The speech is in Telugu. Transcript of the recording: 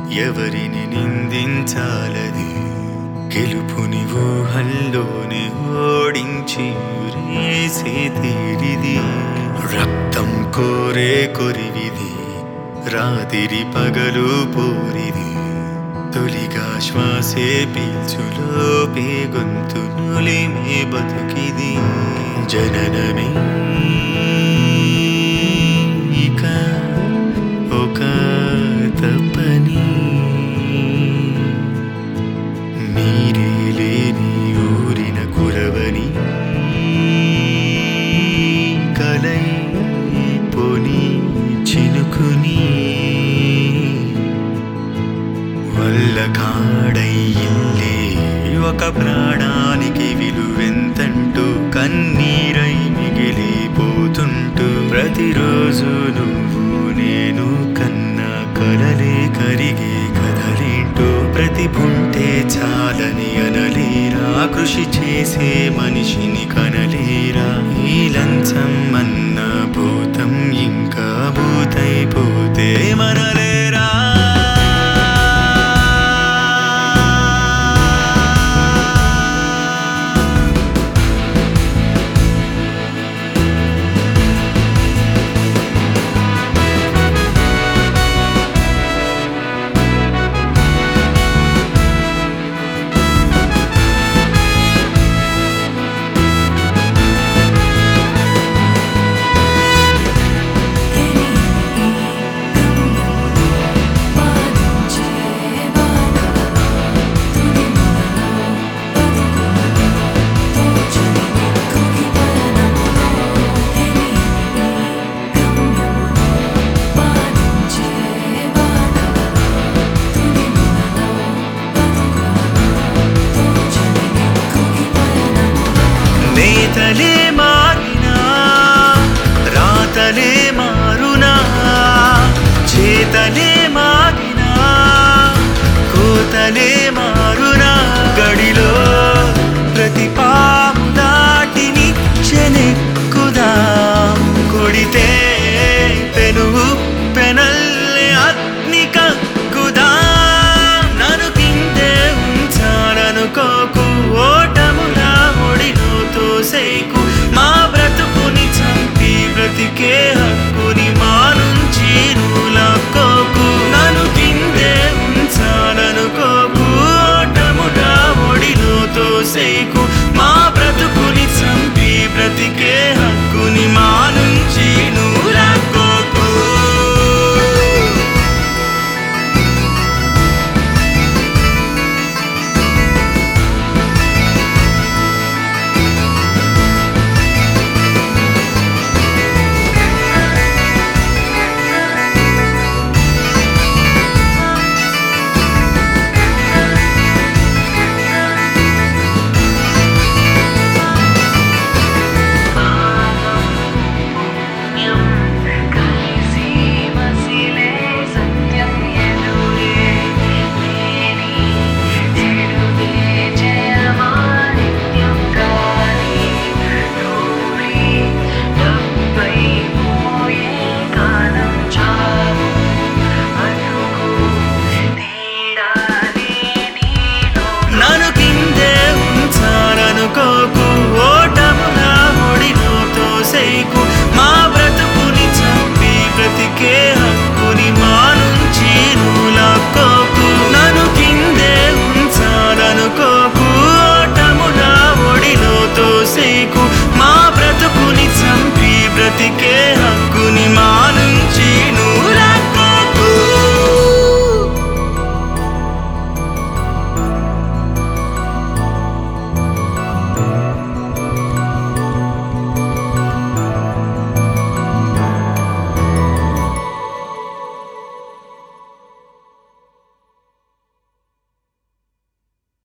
ఎవరిని నిందించాలది గెలుపుని ఊహల్లోనే ఓడించి రేసే తీరిది రక్తం కోరే కొరివిది రాతిరి పగలు పోరిది తొలిగా శ్వాసే పీల్చులోపే గొంతు నులిమే బతుకిది జననమే ఇక ఒక తపని మీరే లేని ఊరిన కురవని కలై పోని చినుకుని వల్ల కాడయ్యిందే ఒక ప్రాణానికి విలువెంతంటూ కన్నీరై మిగిలిపోతుంటూ ప్రతిరోజు నువ్వు నేను కన్నా కలలే కరిగే కథలేంటో ప్రతిభుంటే చాలని అనలేరా కృషి చేసే మనిషిని కనలేరా ఈ లంచం అన్న భూతం ఇంకా భూతైపోతే మనలేరా నేతలే మారినా రాతలే మారునా చేతలే మారినా కోతలే మారునా గడిలో ప్రతి పాము దాటిని చెనెక్కుదాం కొడితే పెనుగు పెనల్లే అగ్ని కక్కుదాం నన్ను కిందే ఉంచాలనుకోకు ఓటములా ఒడిలో తోసేకు మా బ్రతుకుని చంపి బ్రతికే హక్కుని మా నుంచి నూలాకోకు నన్ను కిందే ఉంచాలనుకోకు ఓటములా ఒడిలో తోసేకు మా బ్రతుకుని చంపి బ్రతికే హక్కుని మా నుంచి నూలాకోకు కలిసి మసిలే సత్యం ఎదురే లేని చెడువే జయమా నిత్యం కాని నూరి డబ్బై పోయే కాలం చాలు అటుకు తేడాలే నీలో నన్ను కిందే ఉంచాలనుకోకు ఓటములా ఒడిలో తోసేకు మా బ్రతుకుని చంపి బ్రతికే హక్కుని మా నుంచి నూలాకోకు నన్ను కిందే ఉంచాలనుకోకు ఓటములా ఒడిలో తోసేకు మా బ్రతుకుని చంపి బ్రతికే